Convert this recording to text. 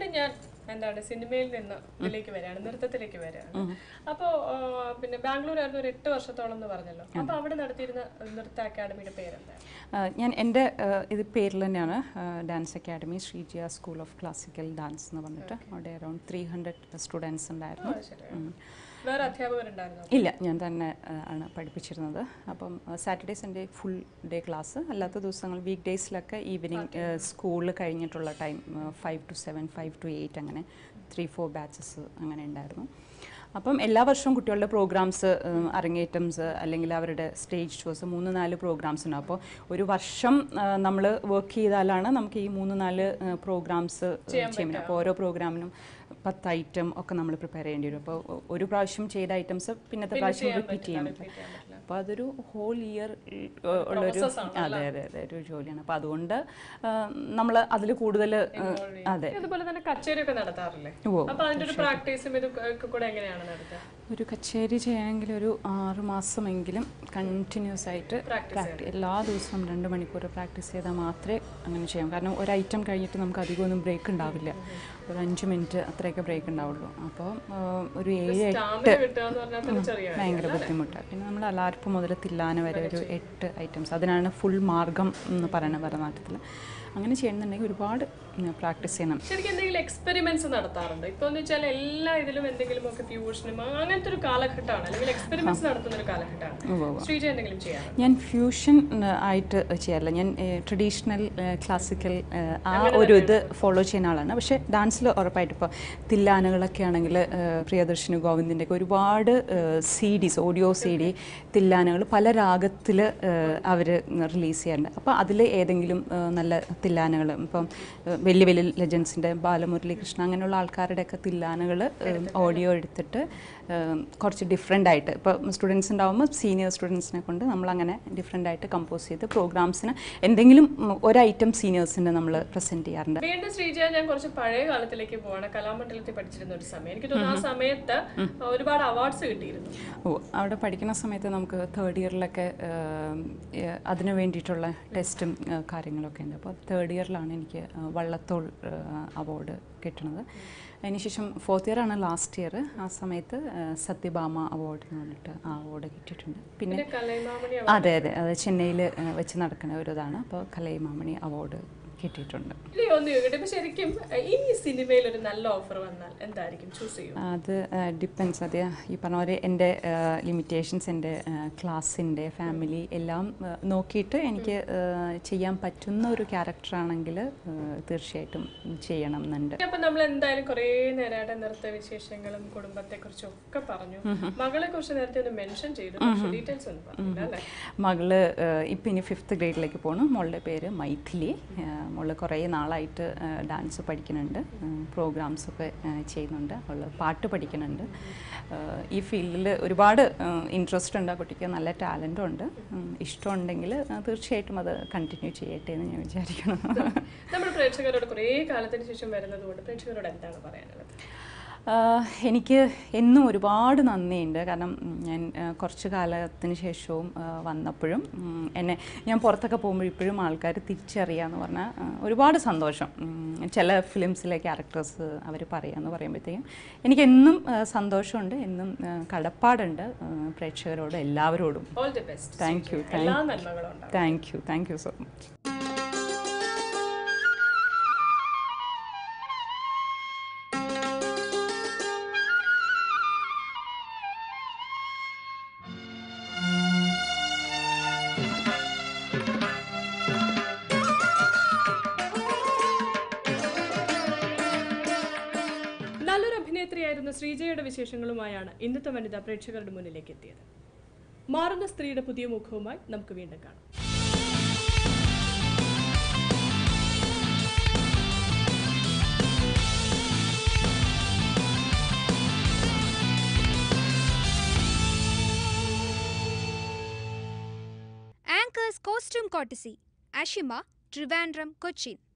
വീണ്ടും ഞാൻ എന്താണ് സിനിമയിൽ നിന്ന് ഇതിലേക്ക് വരികയാണ് നൃത്തത്തിലേക്ക് വരികയാണ് അപ്പോ ആ, പിന്നെ ബാംഗ്ലൂർ ആയിരുന്നു ഒരു എട്ട് വർഷത്തോളം എന്ന് പറഞ്ഞല്ലോ അപ്പൊ അവിടെ നടത്തിയിരുന്ന നൃത്ത അക്കാദമിയുടെ പേരെന്താ ആ, ഞാൻ എൻ്റെ ആ, ഇത് പേരിൽ തന്നെയാണ് dance academy Sreejiya school of classical dance എന്ന് പറഞ്ഞിട്ട് അവിടെ അറൗണ്ട് ത്രീ ഹൺഡ്രഡ് സ്റ്റുഡൻസ് ഉണ്ടായിരുന്നു ശരി വേറെ അധ്യാപകരുണ്ടായിരുന്നോ ഇല്ല ഞാൻ തന്നെ ആ, ആണ് പഠിപ്പിച്ചിരുന്നത് അപ്പം Saturday Sunday full day class അല്ലാത്ത ദിവസങ്ങൾ വീക്ക് ഡേയ്സിലൊക്കെ ഈവനിങ് സ്കൂൾ കഴിഞ്ഞിട്ടുള്ള time five to seven five to eight അങ്ങനെ ത്രീ ഫോർ ബാച്ചസ് അങ്ങനെ ഉണ്ടായിരുന്നു അപ്പം എല്ലാ വർഷവും കുട്ടികളുടെ പ്രോഗ്രാംസ് അരങ്ങേറ്റംസ് അല്ലെങ്കിൽ അവരുടെ സ്റ്റേജ് ഷോസ് മൂന്ന് നാല് പ്രോഗ്രാംസ് ഉണ്ട് അപ്പോൾ ഒരു വർഷം നമ്മൾ വർക്ക് ചെയ്താലാണ് നമുക്ക് ഈ മൂന്ന് നാല് പ്രോഗ്രാംസ് ചെയ്യാൻ പറ്റും അപ്പോൾ ഓരോ പ്രോഗ്രാമിനും പത്ത് ഐറ്റം ഒക്കെ നമ്മൾ പ്രിപ്പയർ ചെയ്യേണ്ടി വരും അപ്പോൾ ഒരു പ്രാവശ്യം ചെയ്ത ഐറ്റംസ് പിന്നത്തെ പ്രാവശ്യം റിപ്പീറ്റ് ചെയ്യാൻ പറ്റില്ല അപ്പോൾ അതൊരു ഹോൾ ഇയർ ഉള്ളൊരു അതെ അതെ അതെ ഒരു ജോലിയാണ് അപ്പോൾ അതുകൊണ്ട് നമ്മൾ അതിൽ കൂടുതൽ അതെ അതുപോലെ തന്നെ കച്ചേരിയൊക്കെ നടത്താറില്ലേ ഉവ്വ്. അപ്പൊ അതിന്റെ ഒരു പ്രാക്ടീസും ഇത് ഒക്കെ കൂടെ എങ്ങനെയാണ് നടത്തുക ഒരു കച്ചേരി ചെയ്യണമെങ്കിൽ ഒരു ആറ് മാസമെങ്കിലും കണ്ടിന്യൂസ് ആയിട്ട് പ്രാക്ടീസ് എല്ലാ ദിവസവും രണ്ട് മണിക്കൂർ പ്രാക്ടീസ് ചെയ്താൽ മാത്രമേ അങ്ങനെ ചെയ്യാം കാരണം ഒരു ഐറ്റം കഴിഞ്ഞിട്ട് നമുക്ക് അധികമൊന്നും ബ്രേക്ക് ഉണ്ടാവില്ല ഒരു അഞ്ച് മിനിറ്റ് അത്രയൊക്കെ ബ്രേക്ക് ഉണ്ടാവുള്ളൂ അപ്പോൾ ഒരു ഏഴ് എട്ട് സ്റ്റാമിന കിട്ടുക എന്ന് പറഞ്ഞാൽ തന്നെ ചെറിയ ഭയങ്കര ബുദ്ധിമുട്ടാണ് പിന്നെ നമ്മൾ അലാർപ്പ് മുതൽ തില്ലാന വരെ ഒരു എട്ട് ഐറ്റംസ് അതിനാണ് ഫുൾ മാർഗം എന്ന് പറയുന്നത് ഭരതനാട്യത്തിൽ അങ്ങനെ ചെയ്യുന്നുണ്ടെങ്കിൽ ഒരുപാട് പ്രാക്ടീസ് ചെയ്യണം ശരിക്കും എന്തെങ്കിലും എക്സ്പെരിമെന്റ്സ് നടത്താറുണ്ട് ഇപ്പൊ എന്ന് വെച്ചാൽ എല്ലാ ഇതിലും എന്തെങ്കിലും ഒക്കെ ഫ്യൂഷനും അങ്ങനത്തെ ഒരു കാലഘട്ടമാണ് അല്ലെങ്കിൽ എക്സ്പെരിമെന്റ്സ് നടത്തുന്ന ഒരു കാലഘട്ടമാണ് ശ്രീജ എന്തെങ്കിലും ചെയ്യാറ് ഞാൻ ഫ്യൂഷൻ ആയിട്ട് ചെയ്യാറില്ല ഞാൻ ട്രഡീഷണൽ ക്ലാസിക്കൽ ആ ഒരു ഇത് ഫോളോ ചെയ്യുന്ന ആളാണ് പക്ഷേ ഡാൻസിൽ ഉറപ്പായിട്ട് ഇപ്പോൾ തില്ലാനകളൊക്കെ ആണെങ്കിൽ പ്രിയദർശിനി ഗോവിന്ദിൻ്റെ ഒക്കെ ഒരുപാട് CDs audio C D തില്ലാനകൾ പല രാഗത്തിൽ അവർ റിലീസ് ചെയ്യാറുണ്ട് അപ്പോൾ അതിൽ ഏതെങ്കിലും ആ, നല്ല തില്ലാനകൾ ഇപ്പം ആ, വലിയ വലിയ ലെജൻസിൻ്റെ ബാലമുരളി കൃഷ്ണ അങ്ങനെയുള്ള ആൾക്കാരുടെയൊക്കെ തില്ലാനകൾ ഓഡിയോ എടുത്തിട്ട് ആ, കുറച്ച് ഡിഫറെൻ്റ് ആയിട്ട് ഇപ്പോൾ സ്റ്റുഡൻസ് ഉണ്ടാകുമ്പോൾ സീനിയർ സ്റ്റുഡൻസിനെ കൊണ്ട് നമ്മളങ്ങനെ ഡിഫറെൻ്റ് ആയിട്ട് കമ്പോസ് ചെയ്ത് പ്രോഗ്രാംസിന് എന്തെങ്കിലും ഉം, ഒരു ഐറ്റം സീനിയേഴ്സിൻ്റെ നമ്മൾ പ്രസൻറ്റ് ചെയ്യാറുണ്ട് വീണ്ടും ശ്രീജ ഞാൻ കുറച്ച് പഴയ കാലത്തിലേക്ക് പോവാണ് കലാമണ്ഡലത്തിൽ പഠിച്ചിരുന്ന ഒരു സമയം എനിക്ക് തോന്നുന്നു ആ സമയത്ത് ഒരുപാട് അവാർഡ്സ് കിട്ടിയിരുന്നു ഓ അവിടെ പഠിക്കുന്ന സമയത്ത് നമുക്ക് തേർഡ് ഇയറിലൊക്കെ അതിന് വേണ്ടിയിട്ടുള്ള ടെസ്റ്റും ആ, കാര്യങ്ങളൊക്കെ ഉണ്ട് അപ്പോൾ തേർഡ് ഇയറിലാണ് എനിക്ക് ആ, വള്ളത്തോൾ അവാർഡ് കിട്ടുന്നത് അതിനുശേഷം ഫോർത്ത് ഇയർ ആണ് ലാസ്റ്റ് ഇയർ ആ സമയത്ത് ആ, സത്യഭാമ അവാർഡ് എന്ന് പറഞ്ഞിട്ട് ആ അവാർഡ് കിട്ടിയിട്ടുണ്ട് പിന്നെ പിന്നെ കലൈമാമണി അതെ അതെ അത് ചെന്നൈയിൽ വെച്ച് നടക്കുന്ന ഒരു ഇതാണ് അപ്പോൾ കലൈമാമണി അവാർഡ് കിട്ടിയിട്ടുണ്ട് ഇനി ഒന്ന് ചോദിക്കട്ടെ ഇപ്പൊ ശരിക്കും അഹ് ഈ സിനിമയിൽ ഒരു നല്ല ഓഫർ വന്നാൽ എന്തായിരിക്കും ചൂസ് ചെയ്യും അത് ഡിപ്പെൻസ് അത് ഈ പറഞ്ഞ പോലെ എൻ്റെ ലിമിറ്റേഷൻസ് എൻ്റെ ക്ലാസ്സിൻ്റെ ഫാമിലി എല്ലാം ആ, നോക്കിയിട്ട് എനിക്ക് ആ, ചെയ്യാൻ പറ്റുന്ന ഒരു ക്യാരക്ടറാണെങ്കിൽ തീർച്ചയായിട്ടും ചെയ്യണം എന്നുണ്ട് അപ്പൊ നമ്മൾ എന്തായാലും കുറേ നേരമായിട്ട് നൃത്ത വിശേഷങ്ങളും കുടുംബത്തെ കുറിച്ചും ഒക്കെ പറഞ്ഞു മകളെ കുറിച്ച് നേരത്തെ ഒന്ന് മെൻഷൻ ചെയ്തു പക്ഷേ ഡീറ്റെയിൽസ് ഒന്നും പറഞ്ഞില്ല അല്ലേ മകള് ഇപ്പം ഇനി ഫിഫ്ത്ത് ഗ്രേഡിലേക്ക് പോകണം മോളുടെ പേര് മൈഥിലി ആ, മോള് കുറേ നാളായിട്ട് ഡാൻസ് പഠിക്കുന്നുണ്ട് പ്രോഗ്രാംസ് ഒക്കെ ആ, ചെയ്യുന്നുണ്ട് അവൾ പാട്ട് പഠിക്കുന്നുണ്ട് ആ, ഈ ഫീൽഡിൽ ഒരുപാട് ഇൻട്രസ്റ്റ് ഉണ്ട് ആ കുട്ടിക്ക് നല്ല ടാലൻറ്റും ഉണ്ട് ഉം, ഇഷ്ടമുണ്ടെങ്കിൽ ആ, തീർച്ചയായിട്ടും അത് കണ്ടിന്യൂ ചെയ്യട്ടെ എന്ന് ഞാൻ വിചാരിക്കണം നമ്മൾ പ്രേക്ഷകരോട് കുറേ കാലത്തിന് ശേഷം വരുന്നത് കൊണ്ട് പ്രേക്ഷകരോട് എന്താണ് പറയാനുള്ളത് ആഹ് എനിക്ക് എന്നും ഒരുപാട് നന്ദിയുണ്ട് കാരണം ഉം, ഞാൻ ആഹ് കുറച്ച് കാലത്തിന് ശേഷവും ആഹ് വന്നപ്പോഴും ഉം, എന്നെ ഞാൻ പുറത്തൊക്കെ പോകുമ്പോൾ ഇപ്പോഴും ആൾക്കാർ തിരിച്ചറിയാന്ന് പറഞ്ഞാൽ ആഹ് ഒരുപാട് സന്തോഷം ഉം, ചില ഫിലിംസിലെ ക്യാരക്ടേഴ്സ് അവർ പറയാന്ന് പറയുമ്പോഴത്തേക്കും എനിക്ക് എന്നും ആഹ് സന്തോഷമുണ്ട് എന്നും ആഹ് കടപ്പാടുണ്ട് ആഹ് പ്രേക്ഷകരോട് എല്ലാവരോടും all the best thank you എല്ലാ നന്മകളും ഉണ്ടാവും thank you thank you so much നല്ലൊരു അഭിനേത്രിയായിരുന്ന ശ്രീജയുടെ വിശേഷങ്ങളുമായാണ് ഇന്നത്തെ വനിത പ്രേക്ഷകരുടെ മുന്നിലേക്ക് എത്തിയത് മാറുന്ന സ്ത്രീയുടെ പുതിയ മുഖവുമായി നമുക്ക് വീണ്ടും കാണാം Anchors Costume Courtesy, Ashima, Trivandrum, Cochin.